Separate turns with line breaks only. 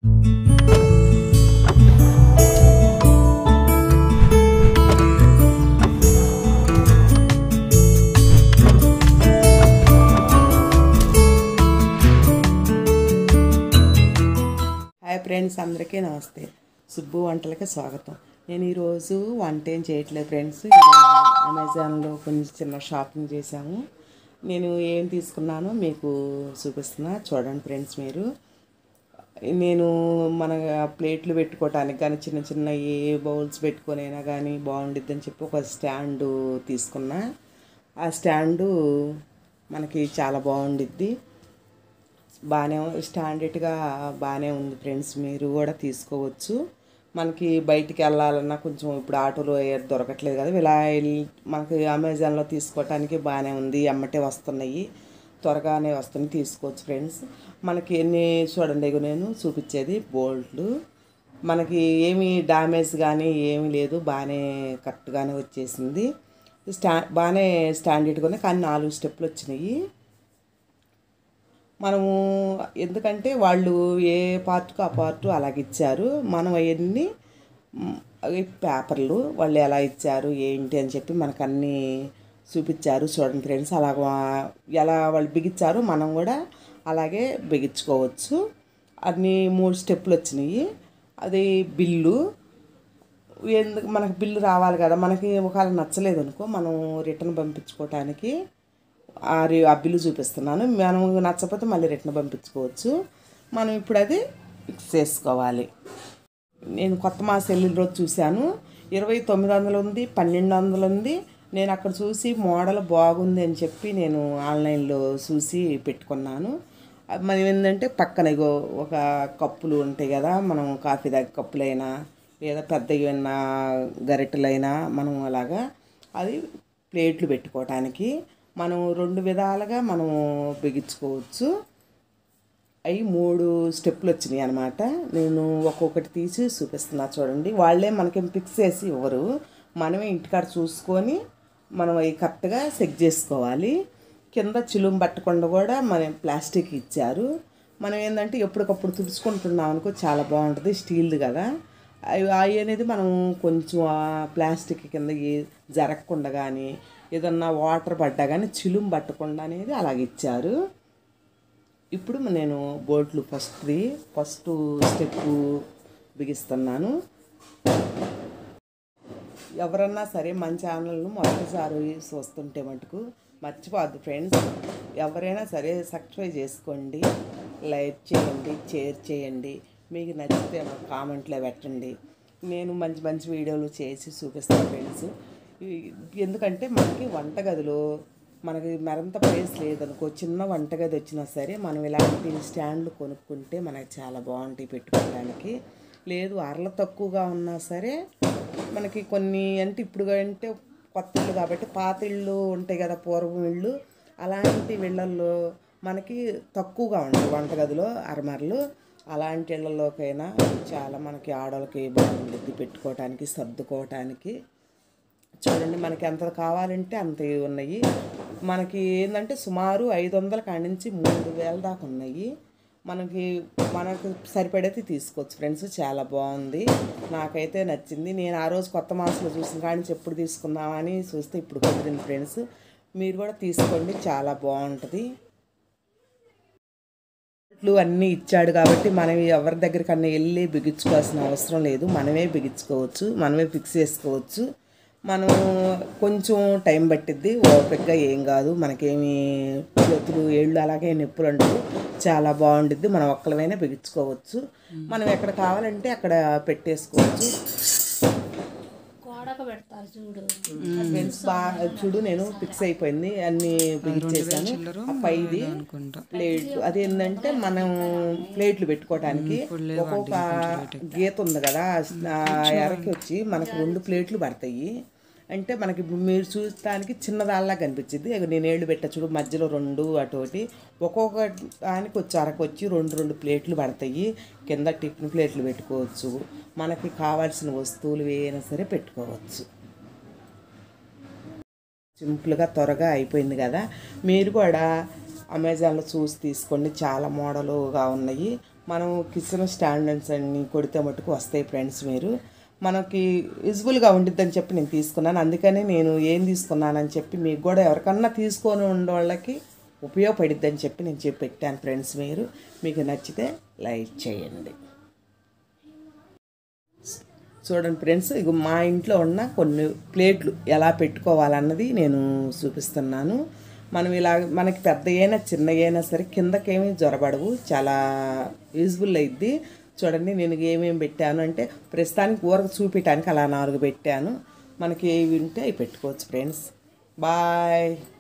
hi friends అందరికీ నమస్తే సుబ్బు వంటలకి స్వాగతం నేను ఈరోజు వంట ఏం చేయట్లేదు ఫ్రెండ్స్ అమెజాన్లో కొంచెం చిన్న షాపింగ్ చేశాము నేను ఏం తీసుకున్నానో మీకు చూపిస్తున్నా చూడండి ఫ్రెండ్స్ మీరు నేను మన ప్లేట్లు పెట్టుకోవటానికి కానీ చిన్న చిన్న ఏ బౌల్స్ పెట్టుకొనైనా కానీ బాగుండిద్దని చెప్పి ఒక స్టాండు తీసుకున్నా ఆ స్టాండు మనకి చాలా బాగుండిద్ది బాగానే స్టాండర్డ్గా బాగానే ఉంది ఫ్రెండ్స్ మీరు కూడా తీసుకోవచ్చు మనకి బయటికి వెళ్ళాలన్నా కొంచెం ఇప్పుడు ఆటోలో ఏ- దొరకట్లేదు కదా ఇలా వెళ్ళి మనకి అమెజాన్లో తీసుకోవటానికి బాగానే ఉంది అమ్మటే వస్తున్నాయి త్వరగానే వస్తున్నాయి తీసుకోవచ్చు ఫ్రెండ్స్ మనకి ఎన్ని చూడండి ఇగో నేను చూపించేది బోల్ట్లు మనకి ఏమీ డ్యామేజ్ కానీ ఏమీ లేదు బాగానే కరెక్ట్గానే వచ్చేసింది స్టా బాగానే స్టాండర్డ్గానే కానీ నాలుగు స్టెప్లు వచ్చినాయి మనము ఎందుకంటే వాళ్ళు ఏ పార్ట్కు ఆ పార్ట్ అలాగ ఇచ్చారు మనం అవన్నీ మ్, అవి పేపర్లు వాళ్ళు ఎలా ఇచ్చారు ఏంటి అని చెప్పి మనకు అన్నీ చూపించారు చూడండి ఫ్రెండ్స్ అలాగ ఎలా వాళ్ళు బిగించారు మనం కూడా అలాగే బిగించుకోవచ్చు అన్ని మూడు స్టెప్పులు వచ్చినాయి అది బిల్లు ఎందుకు మనకి బిల్లు రావాలి కదా మనకి ఒకవేళ నచ్చలేదు అనుకో మనం రిటర్న్ పంపించుకోవటానికి ఆ రి- ఆ బిల్లు చూపిస్తున్నాను మనం నచ్చకపోతే మళ్ళీ రిటర్న్ పంపించుకోవచ్చు మనం ఇప్పుడు అది ఫిక్స్ చేసుకోవాలి నేను కొత్త మాస వెళ్ళిన రోజు చూశాను ఇరవై తొమ్మిది వందలు ఉంది పన్నెండు వందలు ఉంది నేను అక్కడ చూసి మోడల్ బాగుంది అని చెప్పి నేను ఆన్లైన్లో చూసి పెట్టుకున్నాను అది మనం ఏంటంటే పక్కన ఇగో ఒక కప్పులు ఉంటాయి కదా మనం కాఫీ దగ్గర కప్పులైనా లేదా పెద్దవి ఉన్న గరిటెలైనా మనం అలాగా అది ప్లేట్లు పెట్టుకోవటానికి మనం రెండు విధాలుగా మనం బిగించుకోవచ్చు అవి మూడు స్టెప్లు వచ్చినాయి అనమాట నేను ఒక్కొక్కటి తీసి చూపిస్తున్నా చూడండి వాళ్ళే మనకి ఫిక్స్ చేసి ఇవ్వరు మనమే ఇంటికాడ చూసుకొని మనం అవి కరెక్ట్గా సెట్ చేసుకోవాలి కింద చిలుం పట్టకుండా కూడా మన ప్లాస్టిక్ ఇచ్చారు మనం ఏంటంటే ఎప్పటికప్పుడు తుడుచుకుంటున్నాం అనుకో చాలా బాగుంటుంది స్టీల్ది కదా అవి అవి అనేది మనం కొంచెం ఆ ప్లాస్టిక్ కింద ఏ- జరగకుండా కానీ ఏదన్నా వాటర్ పడ్డా కానీ చిలుం పట్టకుండా అనేది అలాగ ఇచ్చారు ఇప్పుడు నేను బోట్లు ఫస్ట్ది ఫస్ట్ స్టెప్ బిగిస్తున్నాను ఎవరన్నా సరే మన ఛానల్ను మొదటిసారి చూస్తుంటే మటుకు మర్చిపోద్దు ఫ్రెండ్స్ ఎవరైనా సరే సబ్స్క్రైబ్ చేసుకోండి లైక్ చేయండి షేర్ చేయండి మీకు నచ్చితే మాకు కామెంట్లో పెట్టండి నేను మంచి మంచి వీడియోలు చేసి చూపిస్తాను ఫ్రెండ్స్ ఈ- ఎందుకంటే మనకి వంటగదిలో మనకి మరింత ప్లేస్ లేదనుకో చిన్న వంటగది వచ్చినా సరే మనం ఇలాంటి స్టాండ్లు కొనుక్కుంటే మనకి చాలా బాగుంటాయి పెట్టుకోవడానికి లేదు అరల తక్కువగా ఉన్నా సరే మనకి కొన్ని అంటే ఇప్పుడు అంటే కొత్త ఇళ్ళు కాబట్టి పాత ఇళ్ళు ఉంటాయి కదా పూర్వం ఇళ్ళు అలాంటి ఇళ్ళల్లో మనకి తక్కువగా ఉంటాయి వంటగదిలో అరమరలు అలాంటి ఇళ్ళలోకైనా చాలా మనకి ఆడవాళ్ళకి బాగుంటుంది పెట్టుకోవటానికి సర్దుకోవటానికి చూడండి మనకి ఎంత కావాలంటే అంత ఉన్నాయి మనకి ఏంటంటే సుమారు ఐదు వందల కాడి నుంచి మూడు వేల దాకా ఉన్నాయి మనకి మనకు సరిపడేది తీసుకోవచ్చు ఫ్రెండ్స్ చాలా బాగుంది నాకైతే నచ్చింది నేను ఆ రోజు కొత్త మాసంలో చూసిన కాడి నుంచి ఎప్పుడు తీసుకుందామని చూస్తే ఇప్పుడు కుదిరింది ఫ్రెండ్స్ మీరు కూడా తీసుకోండి చాలా బాగుంటుంది ఇట్లు అన్నీ ఇచ్చాడు కాబట్టి మనం ఎవరి దగ్గరికన్నా వెళ్ళి బిగించుకోవాల్సిన అవసరం లేదు మనమే బిగించుకోవచ్చు మనమే ఫిక్స్ చేసుకోవచ్చు మనం కొంచెం టైం పట్టిద్ది ఓపికగా ఏం కాదు మనకేమి చేతులు ఏళ్ళు అలాగే నొప్పులు అంటూ చాలా బాగుండిద్ది మనం ఒక్కలమైనా బిగించుకోవచ్చు మనం ఎక్కడ కావాలంటే అక్కడ పెట్టేసుకోవచ్చు
గోడకు పెడతారు చూడు
ఫ్రెండ్స్ బాగా చూడు నేను ఫిక్స్ అయిపోయింది అన్ని బిగించేసాను ఆ పైది ప్లేట్ అదేంటంటే మనం ప్లేట్లు పెట్టుకోవటానికి ఒక్కొక్క గీత ఉంది కదా ఆ ఎరకి వచ్చి మనకు రెండు ప్లేట్లు పడతాయి అంటే మనకి ఇప్పుడు మీరు చూడటానికి చిన్నదాల్లా కనిపించింది ఇక నేను ఏళ్ళు పెట్టా చూడు మధ్యలో రెండు అటు ఒకటి ఒక్కొక్క దానికి వచ్చి అరకు వచ్చి రెండు రెండు ప్లేట్లు పడతాయి కింద టిఫిన్ ప్లేట్లు పెట్టుకోవచ్చు మనకి కావాల్సిన వస్తువులు ఏమైనా సరే పెట్టుకోవచ్చు సింపుల్గా త్వరగా అయిపోయింది కదా మీరు కూడా అమెజాన్లో చూసి తీసుకోండి చాలా మోడలుగా ఉన్నాయి మనం కిచెన్ స్టాండర్డ్స్ అన్ని కొడితే మటుకు వస్తాయి ఫ్రెండ్స్ మీరు మనకి యూజ్ఫుల్గా ఉండిద్దని చెప్పి నేను తీసుకున్నాను అందుకని నేను ఏం తీసుకున్నానని చెప్పి మీకు కూడా ఎవరికన్నా తీసుకొని ఉండే వాళ్ళకి ఉపయోగపడిద్దని చెప్పి నేను చెప్పి పెట్టాను ఫ్రెండ్స్ మీరు మీకు నచ్చితే లైక్ చేయండి చూడండి ఫ్రెండ్స్ ఇక మా ఇంట్లో ఉన్న కొన్ని ప్లేట్లు ఎలా పెట్టుకోవాలన్నది నేను చూపిస్తున్నాను మనం ఇలా మనకి పెద్ద అయినా చిన్న అయినా సరే కిందకేమీ జ్వరబడవు చాలా యూజ్ఫుల్ అయింది చూడండి నేను ఏమేమి పెట్టాను అంటే ప్రస్తుతానికి ఊరకు చూపించడానికి అలా నాలుగు పెట్టాను మనకి ఏవి ఉంటే అవి పెట్టుకోవచ్చు ఫ్రెండ్స్ బాయ్